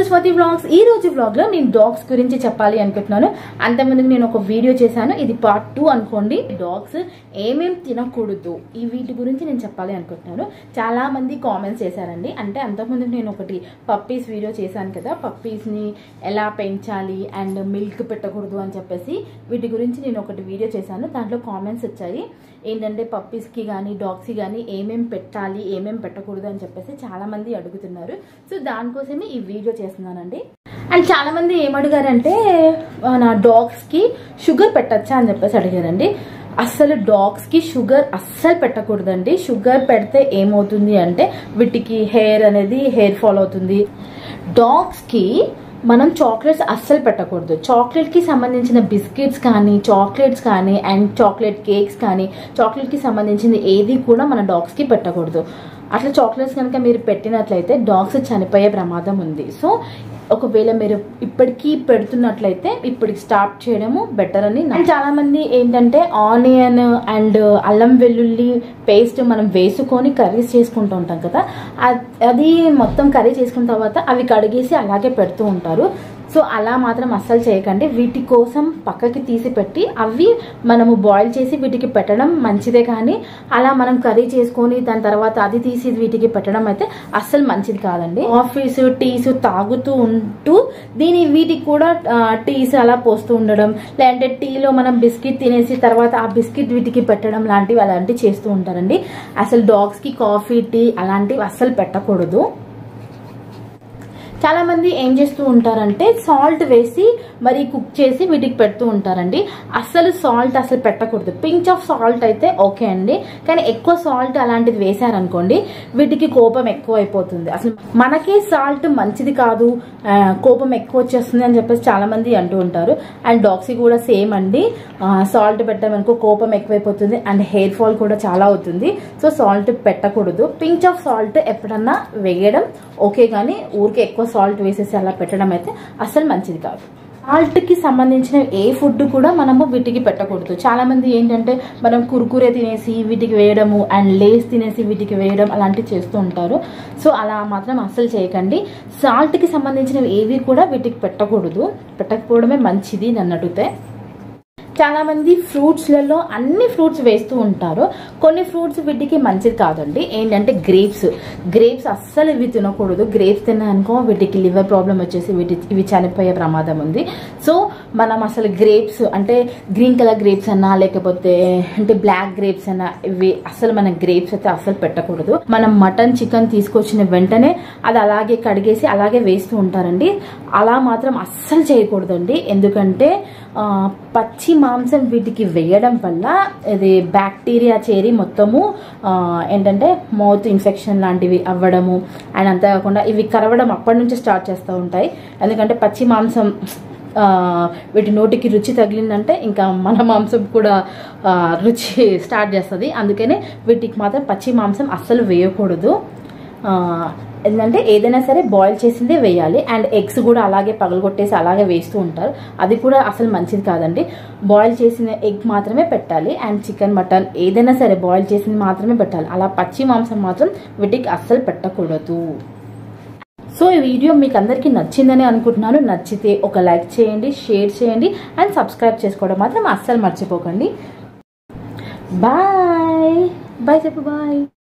Swathi vlogs ఈ రోజు vlog లో నేను డాగ్స్ గురించి చెప్పాలి అనుకుంటున్నాను అంతమందికి నేను ఒక వీడియో చేశాను ఇది పార్ట్ టూ అనుకోండి డాగ్స్ ఏమేం తినకూడదు ఈ వీటి గురించి నేను చెప్పాలి అనుకుంటున్నాను చాలా మంది కామెంట్స్ చేశారండి అంటే అంతకుముందు నేను ఒకటి పప్పీస్ వీడియో చేశాను కదా పప్పీస్ ని ఎలా పెంచాలి అండ్ మిల్క్ పెట్టకూడదు అని చెప్పేసి వీటి గురించి నేను ఒకటి వీడియో చేశాను దాంట్లో కామెంట్స్ వచ్చాయి ఏంటంటే పప్పీస్కి కానీ డాగ్స్కి కానీ ఏమేం పెట్టాలి ఏమేం పెట్టకూడదు అని చెప్పేసి చాలా మంది అడుగుతున్నారు సో దానికోసమే ఈ వీడియో చేస్తున్నానండి అండ్ చాలా మంది ఏమడిగారంటే నా డాగ్స్కి షుగర్ పెట్టచ్చా అని చెప్పేసి అడిగారండి అస్సలు డాగ్స్కి షుగర్ అస్సలు పెట్టకూడదండి షుగర్ పెడితే ఏమవుతుంది అంటే వీటికి హెయిర్ అనేది హెయిర్ ఫాల్ అవుతుంది డాగ్స్కి మనం చాక్లెట్స్ అస్సలు పెట్టకూడదు చాక్లెట్కి సంబంధించిన బిస్కెట్స్ కానీ చాక్లెట్స్ కానీ అండ్ చాక్లెట్ కేక్స్ కానీ చాక్లెట్కి సంబంధించింది ఏది కూడా మన డాగ్స్కి పెట్టకూడదు అట్లా చాక్లెట్స్ కనుక మీరు పెట్టినట్లయితే డాగ్స్ చనిపోయే ప్రమాదం ఉంది సో ఒకవేళ మీరు ఇప్పటికీ పెడుతున్నట్లయితే ఇప్పటికి స్టాప్ చేయడము బెటర్ అని అండ్ చాలా మంది ఏంటంటే ఆనియన్ అండ్ అల్లం వెల్లుల్లి పేస్ట్ మనం వేసుకొని కర్రీస్ చేసుకుంటూ ఉంటాం కదా అది మొత్తం కర్రీ చేసుకున్న తర్వాత అవి కడిగేసి అలాగే పెడుతూ ఉంటారు సో అలా మాత్రం అస్సలు చేయకండి వీటి కోసం పక్కకి తీసి పెట్టి అవి మనము బాయిల్ చేసి వీటికి పెట్టడం మంచిదే కానీ అలా మనం కర్రీ చేసుకొని దాని తర్వాత అది తీసి వీటికి పెట్టడం అయితే అస్సలు మంచిది కాదండి ఆఫీస్ టీస్ తాగుతూ ఉంటూ దీని వీటికి కూడా టీస్ అలా పోస్తూ ఉండడం లేదంటే టీలో మనం బిస్కెట్ తినేసి తర్వాత ఆ బిస్కెట్ వీటికి పెట్టడం లాంటివి అలాంటివి చేస్తూ ఉంటారండి అసలు డాగ్స్కి కాఫీ టీ అలాంటివి అస్సలు పెట్టకూడదు చాలా మంది ఏం చేస్తూ ఉంటారంటే సాల్ట్ వేసి మరి కుక్ చేసి వీటికి పెడుతూ ఉంటారండి అస్సలు సాల్ట్ అసలు పెట్టకూడదు పించ్ ఆఫ్ సాల్ట్ అయితే ఓకే అండి కానీ ఎక్కువ సాల్ట్ అలాంటిది వేశారనుకోండి వీటికి కోపం ఎక్కువ అయిపోతుంది అసలు మనకే సాల్ట్ మంచిది కాదు కోపం ఎక్కువ వచ్చేస్తుంది అని చెప్పేసి చాలా మంది అంటూ ఉంటారు అండ్ డాగ్స్ కూడా సేమ్ అండి సాల్ట్ పెట్టామనుకో కోపం ఎక్కువైపోతుంది అండ్ హెయిర్ ఫాల్ కూడా చాలా అవుతుంది సో సాల్ట్ పెట్టకూడదు పించ్ ఆఫ్ సాల్ట్ ఎప్పుడన్నా వేయడం ఓకే కానీ ఊరికే ఎక్కువ సాల్ట్ వేసేసి అలా పెట్టడం అయితే అసలు మంచిది కాదు సాల్ట్కి సంబంధించిన ఏ ఫుడ్ కూడా మనము వీటికి పెట్టకూడదు చాలా మంది ఏంటంటే మనం కురుకురే తినేసి వీటికి వేయడము అండ్ లేస్ తినేసి వీటికి వేయడం అలాంటివి చేస్తూ ఉంటారు సో అలా మాత్రం అస్సలు చేయకండి సాల్ట్కి సంబంధించినవి ఏవి కూడా వీటికి పెట్టకూడదు పెట్టకపోవడమే మంచిది నన్ను అడిగితే చాలా మంది ఫ్రూట్స్లలో అన్ని ఫ్రూట్స్ వేస్తూ ఉంటారు కొన్ని ఫ్రూట్స్ వీటికి మంచిది కాదండి ఏంటంటే గ్రేప్స్ గ్రేప్స్ అస్సలు ఇవి తినకూడదు గ్రేప్స్ తిన్నానుకో వీటికి లివర్ ప్రాబ్లం వచ్చేసి వీటి ఇవి చనిపోయే ప్రమాదం ఉంది సో మనం అసలు గ్రేప్స్ అంటే గ్రీన్ కలర్ గ్రేప్స్ అన్నా లేకపోతే అంటే బ్లాక్ గ్రేప్స్ అన్నా ఇవి అసలు మన గ్రేప్స్ అయితే అస్సలు పెట్టకూడదు మనం మటన్ చికెన్ తీసుకొచ్చిన వెంటనే అది అలాగే కడిగేసి అలాగే వేస్తూ ఉంటారండి అలా మాత్రం అస్సలు చేయకూడదండి ఎందుకంటే పచ్చి మాంసం వీటికి వేయడం వల్ల ఇది బ్యాక్టీరియా చేరి మొత్తము ఏంటంటే మౌత్ ఇన్ఫెక్షన్ లాంటివి అవ్వడము అండ్ అంతేకాకుండా ఇవి కరవడం అప్పటి నుంచి స్టార్ట్ చేస్తూ ఉంటాయి ఎందుకంటే పచ్చి మాంసం వీటి నోటికి రుచి తగిలిందంటే ఇంకా మన మాంసం కూడా రుచి స్టార్ట్ చేస్తుంది అందుకనే వీటికి మాత్రం పచ్చి మాంసం అస్సలు వేయకూడదు ఎందుకంటే ఏదైనా సరే బాయిల్ చేసిందే వేయాలి అండ్ ఎగ్స్ కూడా అలాగే పగలగొట్టేసి అలాగే వేస్తూ ఉంటారు అది కూడా అసలు మంచిది కాదండి బాయిల్ చేసిన ఎగ్ మాత్రమే పెట్టాలి అండ్ చికెన్ మటన్ ఏదైనా సరే బాయిల్ చేసింది మాత్రమే పెట్టాలి అలా పచ్చి మాంసం మాత్రం వీటికి అస్సలు పెట్టకూడదు సో ఈ వీడియో మీకు అందరికీ నచ్చిందని అనుకుంటున్నాను నచ్చితే ఒక లైక్ చేయండి షేర్ చేయండి అండ్ సబ్స్క్రైబ్ చేసుకోవడం మాత్రం అస్సలు మర్చిపోకండి బాయ్ బాయ్ చెప్పు బాయ్